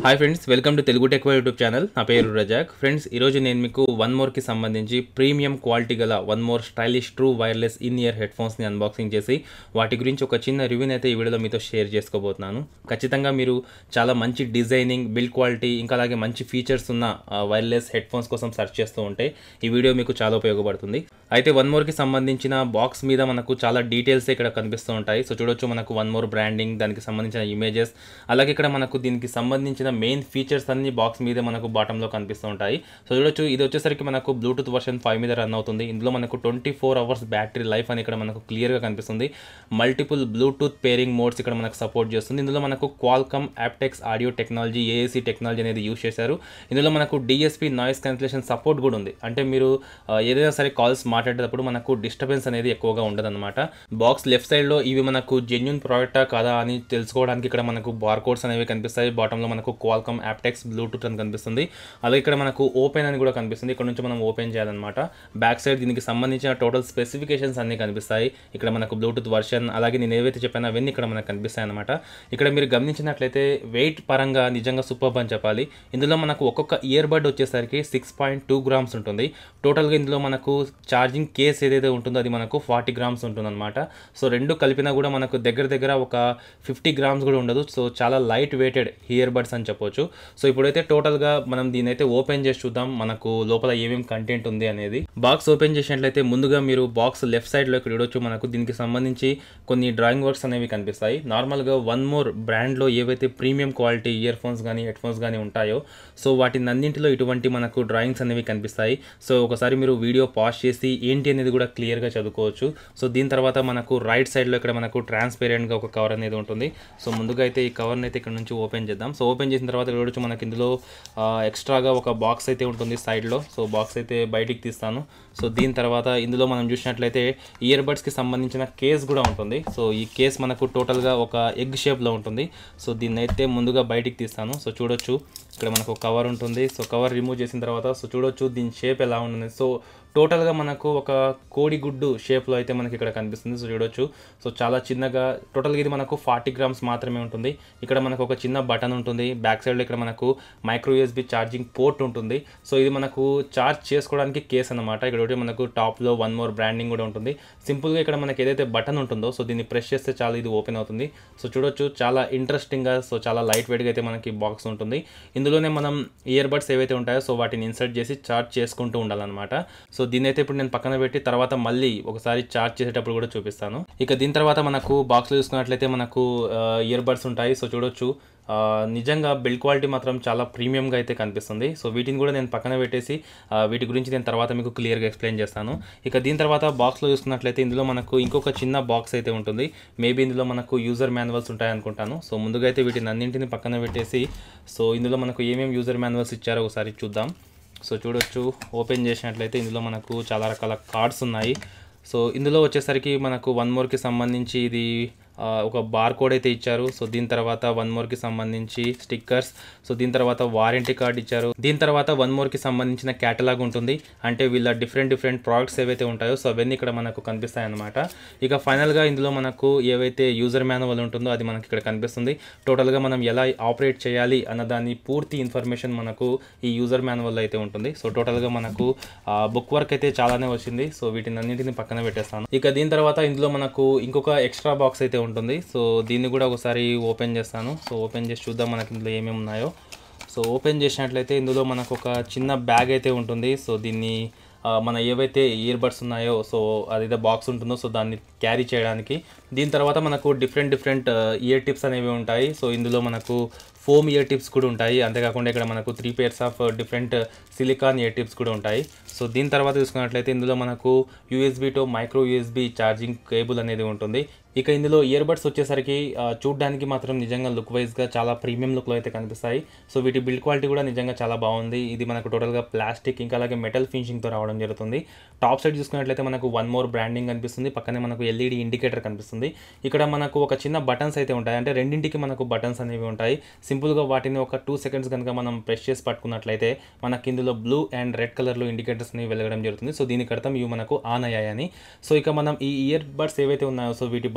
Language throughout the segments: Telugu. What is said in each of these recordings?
hi friends welcome to Telugu tech YouTube channel నా పేరు రజాక్ ఫ్రెండ్స్ ఈరోజు నేను మీకు వన్ మోర్కి సంబంధించి ప్రీమియం క్వాలిటీ గల one more stylish true wireless in ear హెడ్ ఫోన్స్ని అన్బాక్సింగ్ చేసి వాటి గురించి ఒక చిన్న రివ్యూని అయితే ఈ వీడియోలో మీతో షేర్ చేసుకోబోతున్నాను ఖచ్చితంగా మీరు చాలా మంచి డిజైనింగ్ బిల్డ్ క్వాలిటీ ఇంకా అలాగే మంచి ఫీచర్స్ ఉన్న వైర్లెస్ హెడ్ ఫోన్స్ కోసం సెర్చ్ చేస్తూ ఉంటే ఈ వీడియో మీకు చాలా ఉపయోగపడుతుంది అయితే వన్ మోర్కి సంబంధించిన బాక్స్ మీద మనకు చాలా డీటెయిల్స్ ఇక్కడ కనిపిస్తూ ఉంటాయి సో చూడొచ్చు మనకు వన్ మోర్ బ్రాండింగ్ దానికి సంబంధించిన ఇమేజెస్ అలాగే ఇక్కడ మనకు దీనికి సంబంధించిన మెయిన్ ఫీచర్స్ అన్ని బాక్స్ మీదే మనకు బాటంలో కనిపిస్తూ ఉంటాయి సో చూడొచ్చు ఇది వచ్చేసరికి మనకు బ్లూటూత్ వర్షన్ ఫైవ్ మీద రన్ అవుతుంది ఇందులో మనకు twenty four hours battery life అని ఇక్కడ మనకు క్లియర్గా కనిపిస్తుంది మల్టిపుల్ బ్లూటూత్ పేరింగ్ మోడ్స్ ఇక్కడ మనకు సపోర్ట్ చేస్తుంది ఇందులో మనకు Qualcomm aptX audio technology AAC technology అనేది యూస్ చేశారు ఇందులో మనకు డిఎస్పీ నాయిస్ క్యాన్సిలేషన్ సపోర్ట్ కూడా ఉంది అంటే మీరు ఆ, ఏదైనా సరే కాల్స్ మాట్లాడేటప్పుడు మనకు డిస్టర్బెన్స్ అనేది ఎక్కువగా ఉండదన్నమాట బాక్స్ లెఫ్ట్ సైడ్లో ఇవి మనకు జెన్యున్ ప్రోడక్టా కాదా అని తెలుసుకోవడానికి ఇక్కడ మనకు బార్ కోడ్స్ అనేవి కనిపిస్తాయి బాటంలో మనకు క్వాల్కమ్ యాప్టెక్స్ బ్లూటూత్ అని కనిపిస్తుంది అలాగే ఇక్కడ మనకు ఓపెన్ అని కూడా కనిపిస్తుంది ఇక్కడ నుంచి మనం ఓపెన్ చేయాలన్నమాట బ్యాక్ సైడ్ దీనికి సంబంధించిన టోటల్ స్పెసిఫికేషన్స్ అన్ని కనిపిస్తాయి ఇక్కడ మనకు బ్లూటూత్ వర్షన్ అలాగే నేను ఏవైతే చెప్పానో అవన్నీ ఇక్కడ మనకు కనిపిస్తాయి అనమాట ఇక్కడ మీరు గమనించినట్లయితే వెయిట్ పరంగా నిజంగా సూపర్ అని చెప్పాలి ఇందులో మనకు ఒక్కొక్క ఇయర్ బడ్ వచ్చేసరికి సిక్స్ పాయింట్ టూ గ్రామ్స్ ఉంటుంది టోటల్గా ఇందులో మనకు ఛార్జింగ్ కేస్ ఏదైతే ఉంటుందో అది మనకు ఫార్టీ గ్రామ్స్ ఉంటుందన్నమాట సో రెండు కలిపినా కూడా మనకు దగ్గర దగ్గర ఒక ఫిఫ్టీ గ్రామ్స్ కూడా ఉండదు సో చాలా లైట్ వెయిటెడ్ ఇయర్ బడ్స్ అని చెప్పొచ్చు సో ఇప్పుడైతే టోటల్గా మనం దీని అయితే ఓపెన్ చేసి చూద్దాం మనకు లోపల ఏమేమి కంటెంట్ ఉంది అనేది బాక్స్ ఓపెన్ చేసినట్లయితే ముందుగా మీరు బాక్స్ లెఫ్ట్ సైడ్లో ఇక్కడ చూడొచ్చు మనకు దీనికి సంబంధించి కొన్ని డ్రాయింగ్ వర్క్స్ అనేవి కనిపిస్తాయి నార్మల్గా వన్ మోర్ బ్రాండ్లో ఏవైతే ప్రీమియం క్వాలిటీ ఇయర్ ఫోన్స్ కానీ హెడ్ ఫోన్స్ కానీ ఉంటాయో సో వాటి అన్నింటిలో ఇటువంటి మనకు డ్రాయింగ్స్ అనేవి కనిపిస్తాయి సో ఒకసారి మీరు వీడియో పాజ్ చేసి ఏంటి అనేది కూడా క్లియర్గా చదువుకోవచ్చు సో దీని తర్వాత మనకు రైట్ సైడ్లో ఇక్కడ మనకు ట్రాన్స్పేరెంట్గా ఒక కవర్ అనేది ఉంటుంది సో ముందుగా అయితే ఈ కవర్ని అయితే ఇక్కడ నుంచి ఓపెన్ చేద్దాం సో ఓపెన్ చేసిన తర్వాత చూడొచ్చు మనకి ఇందులో ఆ, ఎక్స్ట్రాగా ఒక బాక్స్ అయితే ఉంటుంది సైడ్లో సో బాక్స్ అయితే బయటికి తీస్తాను సో దీని తర్వాత ఇందులో మనం చూసినట్లయితే ఇయర్ బడ్స్కి సంబంధించిన కేస్ కూడా ఉంటుంది సో ఈ కేస్ మనకు టోటల్గా ఒక ఎగ్ షేప్లో ఉంటుంది సో దీన్ని అయితే ముందుగా బయటికి తీస్తాను సో చూడొచ్చు ఇక్కడ మనకు కవర్ ఉంటుంది సో కవర్ రిమూవ్ చేసిన తర్వాత సో చూడొచ్చు దీని షేప్ ఎలా ఉంటుంది సో టోటల్గా మనకు ఒక కోడిగుడ్డు షేప్లో అయితే మనకి ఇక్కడ కనిపిస్తుంది సో చూడొచ్చు సో చాలా చిన్నగా టోటల్గా ఇది మనకు ఫార్టీ గ్రామ్స్ మాత్రమే ఉంటుంది ఇక్కడ మనకు ఒక చిన్న బటన్ ఉంటుంది బ్యాక్ సైడ్లో ఇక్కడ మనకు మైక్రో యూఎస్బి ఛార్జింగ్ పోర్ట్ ఉంటుంది సో ఇది మనకు ఛార్జ్ చేసుకోవడానికి కేస్ అనమాట ఇక్కడ ఒకటి మనకు టాప్లో వన్ మోర్ బ్రాండింగ్ కూడా ఉంటుంది సింపుల్గా ఇక్కడ మనకి ఏదైతే బటన్ ఉంటుందో సో దీన్ని ప్రెస్ చేస్తే చాలా ఇది ఓపెన్ అవుతుంది సో చూడొచ్చు చాలా ఇంట్రెస్టింగ్గా సో చాలా లైట్ వెయిట్గా అయితే మనకి బాక్స్ ఉంటుంది ఇందులోనే మనం ఇయర్ బడ్స్ ఏవైతే ఉంటాయో సో వాటిని ఇన్సర్ట్ చేసి ఛార్జ్ చేసుకుంటూ ఉండాలన్నమాట సో దీని అయితే ఇప్పుడు నేను పక్కన పెట్టి తర్వాత మళ్ళీ ఒకసారి ఛార్జ్ చేసేటప్పుడు కూడా చూపిస్తాను ఇక దీని తర్వాత మనకు బాక్స్లో చూసుకున్నట్లయితే మనకు ఇయర్ బడ్స్ ఉంటాయి సో చూడొచ్చు ఆ, నిజంగా బిల్డ్ క్వాలిటీ మాత్రం చాలా ప్రీమియంగా అయితే కనిపిస్తుంది సో వీటిని కూడా నేను పక్కన పెట్టేసి ఆ, వీటి గురించి నేను తర్వాత మీకు క్లియర్గా ఎక్స్ప్లెయిన్ చేస్తాను ఇక దీని తర్వాత బాక్స్లో చూసుకున్నట్లయితే ఇందులో మనకు ఇంకొక చిన్న బాక్స్ అయితే ఉంటుంది మేబీ ఇందులో మనకు యూజర్ మాన్యువల్స్ ఉంటాయి అనుకుంటాను సో ముందుగా అయితే వీటిని అన్నింటిని పక్కన పెట్టేసి సో ఇందులో మనకు ఏమేమి యూజర్ మాన్యువల్స్ ఇచ్చారో ఒకసారి చూద్దాం సో చూడొచ్చు ఓపెన్ చేసినట్లయితే ఇందులో మనకు చాలా రకాల కార్డ్స్ ఉన్నాయి సో ఇందులో వచ్చేసరికి మనకు వన్ మోర్కి సంబంధించి ఇది ఆ, ఒక బార్ కోడ్ అయితే ఇచ్చారు సో దీని తర్వాత వన్ మోర్కి సంబంధించి స్టిక్కర్స్ సో దీని తర్వాత వారంటీ కార్డ్ ఇచ్చారు దీని తర్వాత వన్ మోర్కి సంబంధించిన క్యాటలాగ్ ఉంటుంది అంటే వీళ్ళ డిఫరెంట్ డిఫరెంట్ ప్రోడక్ట్స్ ఏవైతే ఉంటాయో సో అవన్నీ ఇక్కడ మనకు కనిపిస్తాయి అన్నమాట ఇక ఫైనల్గా ఇందులో మనకు ఏవైతే యూజర్ మాన్యువల్ ఉంటుందో అది మనకి ఇక్కడ కనిపిస్తుంది టోటల్గా మనం ఎలా ఆపరేట్ చేయాలి అన్న దాని పూర్తి ఇన్ఫర్మేషన్ మనకు ఈ యూజర్ మాన్యువల్ అయితే ఉంటుంది సో టోటల్గా మనకు బుక్ వర్క్ అయితే చాలానే వచ్చింది సో వీటిని అన్నింటిని పక్కన పెట్టేస్తాను ఇక దీని తర్వాత ఇందులో మనకు ఇంకొక ఎక్స్ట్రా బాక్స్ అయితే ఉంటుంది సో దీన్ని కూడా ఒకసారి ఓపెన్ చేస్తాను సో ఓపెన్ చేసి చూద్దాం మనకి ఇందులో ఏమేమి ఉన్నాయో సో ఓపెన్ చేసినట్లయితే ఇందులో మనకు ఒక చిన్న బ్యాగ్ అయితే ఉంటుంది సో దీన్ని ఆ, మన ఏవైతే ఇయర్ బడ్స్ ఉన్నాయో సో అదైతే బాక్స్ ఉంటుందో సో దాన్ని క్యారీ చేయడానికి దీని తర్వాత మనకు డిఫరెంట్ డిఫరెంట్ ఇయర్ టిప్స్ అనేవి ఉంటాయి సో ఇందులో మనకు ఫోమ్ ఇయర్ టిప్స్ కూడా ఉంటాయి అంతేకాకుండా ఇక్కడ మనకు three pairs of different silicone ear tips కూడా ఉంటాయి సో దీని తర్వాత చూసుకున్నట్లయితే ఇందులో మనకు USB to micro USB charging cable అనేది ఉంటుంది ఇక ఇందులో ఇయర్ బడ్స్ వచ్చేసరికి ఆ, చూడ్డానికి మాత్రం నిజంగా లుక్ వైజ్గా చాలా ప్రీమియం లుక్లో అయితే కనిపిస్తాయి సో వీటి బిల్డ్ క్వాలిటీ కూడా నిజంగా చాలా బాగుంది ఇది మనకు టోటల్గా ప్లాస్టిక్ ఇంకా అలాగే మెటల్ ఫినిషింగ్తో రావడం జరుగుతుంది టాప్ సైడ్ చూసుకున్నట్లయితే మనకు వన్ మోర్ బ్రాండింగ్ కనిపిస్తుంది పక్కనే మనకు ఎల్ఈడి ఇండికేటర్ కనిపిస్తుంది ఇక్కడ మనకు ఒక చిన్న బటన్స్ అయితే ఉంటాయి అంటే రెండింటికి మనకు బటన్స్ అనేవి ఉంటాయి సింపుల్గా వాటిని ఒక టూ సెకండ్స్ కనుక మనం ప్రెస్ చేసి పట్టుకున్నట్లయితే మనకి ఇందులో బ్లూ అండ్ రెడ్ కలర్లో ఇండికేటర్స్ వెలగడం జరుగుతుంది సో దీనికి అర్థం ఇవి మనకు ఆన్ అయ్యాయని సో ఇక మనం ఈ ఇయర్ బడ్స్ ఏవైతే ఉన్నాయో సో వీటి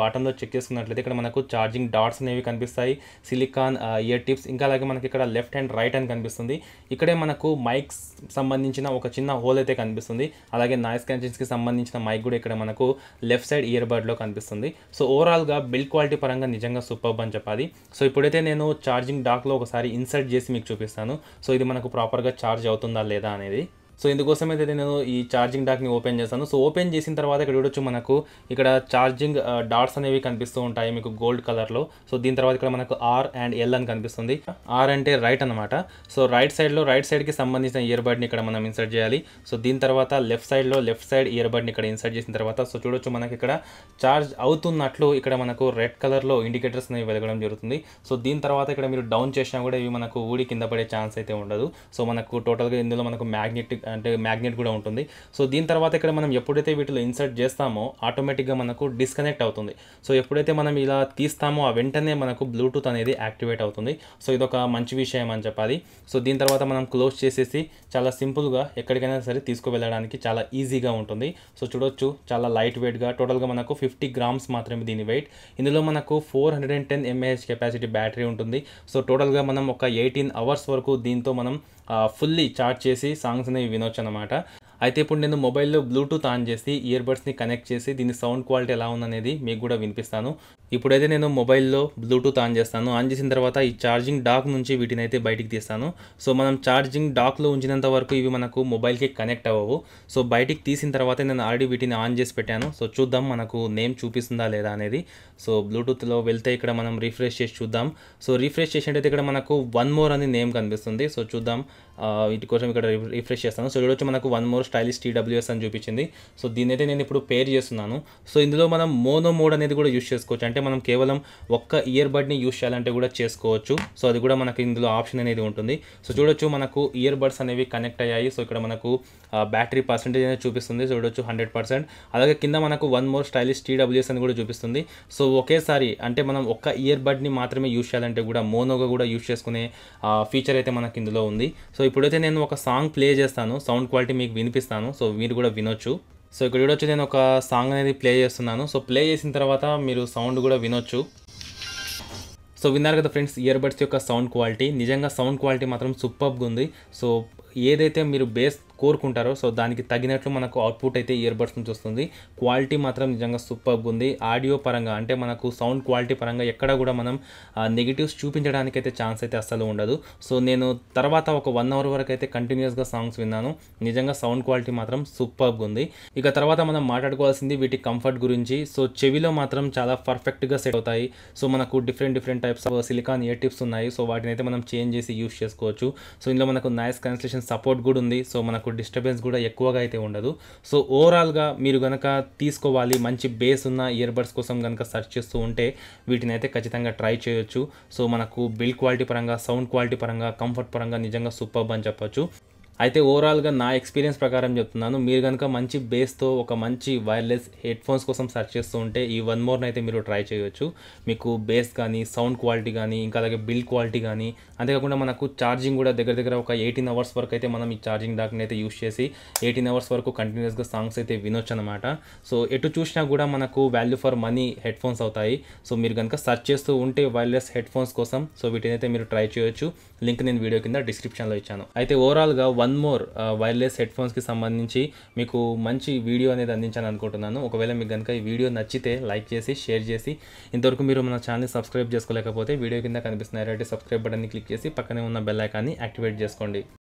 బాటంలో చెక్ చేసుకున్నట్లయితే ఇక్కడ మనకు ఛార్జింగ్ డాట్స్ అనేవి కనిపిస్తాయి సిలికాన్ ఇయర్ టిప్స్ ఇంకా అలాగే మనకి ఇక్కడ లెఫ్ట్ అండ్ రైట్ అని కనిపిస్తుంది ఇక్కడే మనకు మైక్స్ సంబంధించిన ఒక చిన్న హోల్ అయితే కనిపిస్తుంది అలాగే నాయిస్ క్యాన్సిల్స్కి సంబంధించిన మైక్ కూడా ఇక్కడ మనకు లెఫ్ట్ సైడ్ ఇయర్ బడ్లో కనిపిస్తుంది సో ఓవరాల్గా బిల్డ్ క్వాలిటీ పరంగా నిజంగా సూపర్ అని చెప్పాలి సో ఇప్పుడైతే నేను ఛార్జింగ్ డాక్లో ఒకసారి ఇన్సర్ట్ చేసి మీకు చూపిస్తాను సో ఇది మనకు ప్రాపర్గా ఛార్జ్ అవుతుందా లేదా అనేది సో ఇందుకోసం అయితే నేను ఈ ఛార్జింగ్ డాక్ని ఓపెన్ చేస్తాను సో ఓపెన్ చేసిన తర్వాత ఇక్కడ చూడొచ్చు మనకు ఇక్కడ ఛార్జింగ్ డాట్స్ అనేవి కనిపిస్తూ ఉంటాయి మీకు గోల్డ్ కలర్లో సో దీని తర్వాత ఇక్కడ మనకు ఆర్ అండ్ ఎల్ అని కనిపిస్తుంది ఆర్ అంటే రైట్ అనమాట సో రైట్ సైడ్లో రైట్ సైడ్కి సంబంధించిన ఇయర్ బడ్ని ఇక్కడ మనం ఇన్సర్ట్ చేయాలి సో దీని తర్వాత లెఫ్ట్ సైడ్లో లెఫ్ట్ సైడ్ ఇయర్ బడ్ని ఇక్కడ ఇన్సర్ట్ చేసిన తర్వాత సో చూడొచ్చు మనకి ఇక్కడ ఛార్జ్ అవుతున్నట్లు ఇక్కడ మనకు రెడ్ కలర్లో ఇండికేటర్స్ అనేవి వెలగడం జరుగుతుంది సో దీని తర్వాత ఇక్కడ మీరు డౌన్ చేసినా కూడా ఇవి మనకు ఊడి కింద పడే ఛాన్స్ అయితే ఉండదు సో మనకు టోటల్గా ఇందులో మనకు మ్యాగ్నెటిక్ అంటే మ్యాగ్నెట్ కూడా ఉంటుంది సో దీని తర్వాత ఇక్కడ మనం ఎప్పుడైతే వీటిలో ఇన్సర్ట్ చేస్తామో ఆటోమేటిక్గా మనకు డిస్కనెక్ట్ అవుతుంది సో ఎప్పుడైతే మనం ఇలా తీస్తామో ఆ వెంటనే మనకు బ్లూటూత్ అనేది యాక్టివేట్ అవుతుంది సో ఇదొక మంచి విషయం అని చెప్పాలి సో దీని తర్వాత మనం క్లోజ్ చేసేసి చాలా సింపుల్గా ఎక్కడికైనా సరే తీసుకువెళ్ళడానికి చాలా ఈజీగా ఉంటుంది సో చూడొచ్చు చాలా లైట్ వెయిట్గా టోటల్గా మనకు ఫిఫ్టీ గ్రామ్స్ మాత్రమే దీని వెయిట్ ఇందులో మనకు four hundred and ten mAh capacity battery ఉంటుంది సో టోటల్గా మనం ఒక ఎయిటీన్ అవర్స్ వరకు దీంతో మనం ఫుల్లీ చార్జ్ చేసి సాంగ్స్ అనేవి వినొచ్చు అనమాట అయితే ఇప్పుడు నేను మొబైల్లో బ్లూటూత్ ఆన్ చేసి ఇయర్ బడ్స్ని కనెక్ట్ చేసి దీని సౌండ్ క్వాలిటీ ఎలా ఉందనేది మీకు కూడా వినిపిస్తాను ఇప్పుడైతే నేను మొబైల్లో బ్లూటూత్ ఆన్ చేస్తాను ఆన్ చేసిన తర్వాత ఈ ఛార్జింగ్ డాక్ నుంచి వీటిని అయితే బయటికి తీస్తాను సో మనం ఛార్జింగ్ డాక్లో ఉంచినంత వరకు ఇవి మనకు మొబైల్కి కనెక్ట్ అవ్వవు సో బయటికి తీసిన తర్వాత నేను ఆల్రెడీ వీటిని ఆన్ చేసి పెట్టాను సో చూద్దాం మనకు నేమ్ చూపిస్తుందా లేదా అనేది సో బ్లూటూత్లో వెళ్తే ఇక్కడ మనం రిఫ్రెష్ చేసి చూద్దాం సో రిఫ్రెష్ చేసినట్టయితే ఇక్కడ మనకు వన్ మోర్ అని నేమ్ కనిపిస్తుంది సో చూద్దాం వీటి కోసం ఇక్కడ రిఫ్రెష్ చేస్తాను సో చూడొచ్చు మనకు వన్ మోర్ స్టైలిష్ టీడబ్ల్యూఎస్ అని చూపించింది సో దీని అయితే నేను ఇప్పుడు పేర్ చేస్తున్నాను సో ఇందులో మనం మోనో మోడ్ అనేది కూడా యూస్ చేసుకోవచ్చు అంటే మనం కేవలం ఒక్క ఇయర్ బడ్ని యూస్ చేయాలంటే కూడా చేసుకోవచ్చు సో అది కూడా మనకి ఇందులో ఆప్షన్ అనేది ఉంటుంది సో చూడొచ్చు మనకు ఇయర్ బడ్స్ అనేవి కనెక్ట్ అయ్యాయి సో ఇక్కడ మనకు బ్యాటరీ పర్సెంటేజ్ అనేది చూపిస్తుంది చూడొచ్చు హండ్రెడ్ పర్సెంట్ అలాగే కింద మనకు వన్ మోర్ స్టైలిష్ టీడబ్ల్యూఎస్ అని కూడా చూపిస్తుంది సో ఒకేసారి అంటే మనం ఒక్క ఇయర్ బడ్ని మాత్రమే యూస్ చేయాలంటే కూడా మోనోగా కూడా యూస్ చేసుకునే ఫీచర్ అయితే మనకి ఇందులో ఉంది సో ఇప్పుడైతే నేను ఒక సాంగ్ ప్లే చేస్తాను సౌండ్ క్వాలిటీ మీకు వినిపిస్తాను సో మీరు కూడా వినొచ్చు సో ఇక్కడ చూడొచ్చు నేను ఒక సాంగ్ అనేది ప్లే చేస్తున్నాను సో ప్లే చేసిన తర్వాత మీరు సౌండ్ కూడా వినొచ్చు సో విన్నారు కదా ఫ్రెండ్స్ ఇయర్ బడ్స్ యొక్క సౌండ్ క్వాలిటీ నిజంగా సౌండ్ క్వాలిటీ మాత్రం సూపర్గా ఉంది సో ఏదైతే మీరు బేస్ కోరుకుంటారో సో దానికి తగినట్లు మనకు అవుట్పుట్ అయితే ఇయర్ బడ్స్ నుంచి వస్తుంది క్వాలిటీ మాత్రం నిజంగా సూపర్గా ఉంది ఆడియో పరంగా అంటే మనకు సౌండ్ క్వాలిటీ పరంగా ఎక్కడ కూడా మనం నెగిటివ్స్ చూపించడానికి అయితే ఛాన్స్ అయితే అస్సలు ఉండదు సో నేను తర్వాత ఒక వన్ అవర్ వరకు అయితే కంటిన్యూస్గా సాంగ్స్ విన్నాను నిజంగా సౌండ్ క్వాలిటీ మాత్రం సూపర్గా ఉంది ఇక తర్వాత మనం మాట్లాడుకోవాల్సింది వీటి కంఫర్ట్ గురించి సో చెవిలో మాత్రం చాలా పర్ఫెక్ట్గా సెట్ అవుతాయి సో మనకు different different types of silicone ear tips ఉన్నాయి సో వాటిని అయితే మనం చేంజ్ చేసి యూస్ చేసుకోవచ్చు సో ఇందులో మనకు నాయిస్ క్యాన్సిలేషన్ సపోర్ట్ కూడా ఉంది సో మనకు డిస్టర్బెన్స్ కూడా ఎక్కువగా అయితే ఉండదు సో ఓవరాల్గా మీరు కనుక తీసుకోవాలి మంచి బేస్ ఉన్న ఇయర్ బడ్స్ కోసం కనుక సెర్చ్ చేస్తూ ఉంటే వీటిని అయితే ఖచ్చితంగా ట్రై చేయొచ్చు సో మనకు బిల్డ్ క్వాలిటీ పరంగా సౌండ్ క్వాలిటీ పరంగా కంఫర్ట్ పరంగా నిజంగా సూపర్ అని చెప్పొచ్చు అయితే ఓవరాల్గా నా ఎక్స్పీరియన్స్ ప్రకారం చెప్తున్నాను మీరు కనుక మంచి బేస్తో ఒక మంచి వైర్లెస్ హెడ్ ఫోన్స్ కోసం సెర్చ్ చేస్తూ ఉంటే ఈ వన్ మోర్ని అయితే మీరు ట్రై చేయొచ్చు మీకు బేస్ కానీ సౌండ్ క్వాలిటీ కానీ ఇంకా అలాగే బిల్డ్ క్వాలిటీ కానీ అంతేకాకుండా మనకు ఛార్జింగ్ కూడా దగ్గర దగ్గర ఒక ఎయిటీన్ అవర్స్ వరకు అయితే మనం ఈ ఛార్జింగ్ డాక్ని అయితే యూస్ చేసి ఎయిటీన్ అవర్స్ వరకు కంటిన్యూస్గా సాంగ్స్ అయితే వినొచ్చు అనమాట సో ఎటు చూసినా కూడా మనకు value for money headphones అవుతాయి సో మీరు కనుక సెర్చ్ చేస్తూ ఉంటే వైర్లెస్ హెడ్ ఫోన్స్ కోసం సో వీటిని అయితే మీరు ట్రై చేయొచ్చు లింక్ నేను వీడియో కింద డిస్క్రిప్షన్లో ఇచ్చాను అయితే ఓవరాల్గా వన్ మోర్ వైర్లెస్ హెడ్ ఫోన్స్కి సంబంధించి మీకు మంచి వీడియో అనేది అందించాను అనుకుంటున్నాను ఒకవేళ మీకు కనుక ఈ వీడియో నచ్చితే లైక్ చేసి షేర్ చేసి ఇంతవరకు మీరు మన ఛానల్ని సబ్స్క్రైబ్ చేసుకోలేకపోతే వీడియో కింద కనిపిస్తున్న ఎరైటీ సబ్స్క్రైబ్ బటన్ని క్లిక్ చేసి పక్కనే ఉన్న బెల్ ఐకాన్ని యాక్టివేట్ చేసుకోండి